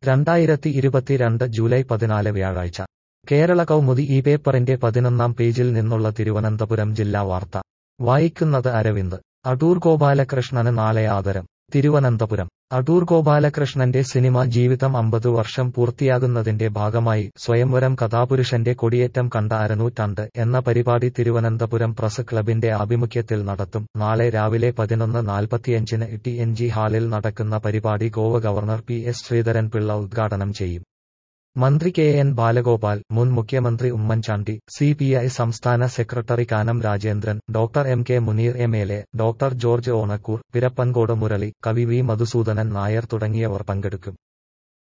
രണ്ടായിരത്തി ഇരുപത്തിരണ്ട് ജൂലൈ പതിനാല് വ്യാഴാഴ്ച കേരള കൗമുദി ഈ പേപ്പറിന്റെ പതിനൊന്നാം പേജിൽ നിന്നുള്ള തിരുവനന്തപുരം ജില്ലാ വാർത്ത വായിക്കുന്നത് അരവിന്ദ് അടൂർ ഗോപാലകൃഷ്ണന് നാളെ ആദരം തിരുവനന്തപുരം അടൂർ ഗോപാലകൃഷ്ണന്റെ സിനിമാ ജീവിതം അമ്പത് വർഷം പൂർത്തിയാകുന്നതിന്റെ ഭാഗമായി സ്വയംവരം കഥാപുരുഷന്റെ കൊടിയേറ്റം കണ്ട അരനൂറ്റാണ്ട് എന്ന പരിപാടി തിരുവനന്തപുരം പ്രസ് ക്ലബിന്റെ ആഭിമുഖ്യത്തിൽ നടത്തും നാളെ രാവിലെ പതിനൊന്ന് നാൽപ്പത്തിയഞ്ചിന് ടി എൻ ജി ഹാളിൽ നടക്കുന്ന പരിപാടി Goa governor P S Sreedharan Pillai ഉദ്ഘാടനം ചെയ്യും മന്ത്രി കെ എൻ ബാലഗോപാൽ മുൻ മുഖ്യമന്ത്രി ഉമ്മൻചാണ്ടി സി പി ഐ സംസ്ഥാന സെക്രട്ടറി Kanam Rajendran doctor M K Muneer M L A doctor George Onakkoor Pirappancode Murali കവി വി മധുസൂദനൻ നായർ തുടങ്ങിയവർ പങ്കെടുക്കും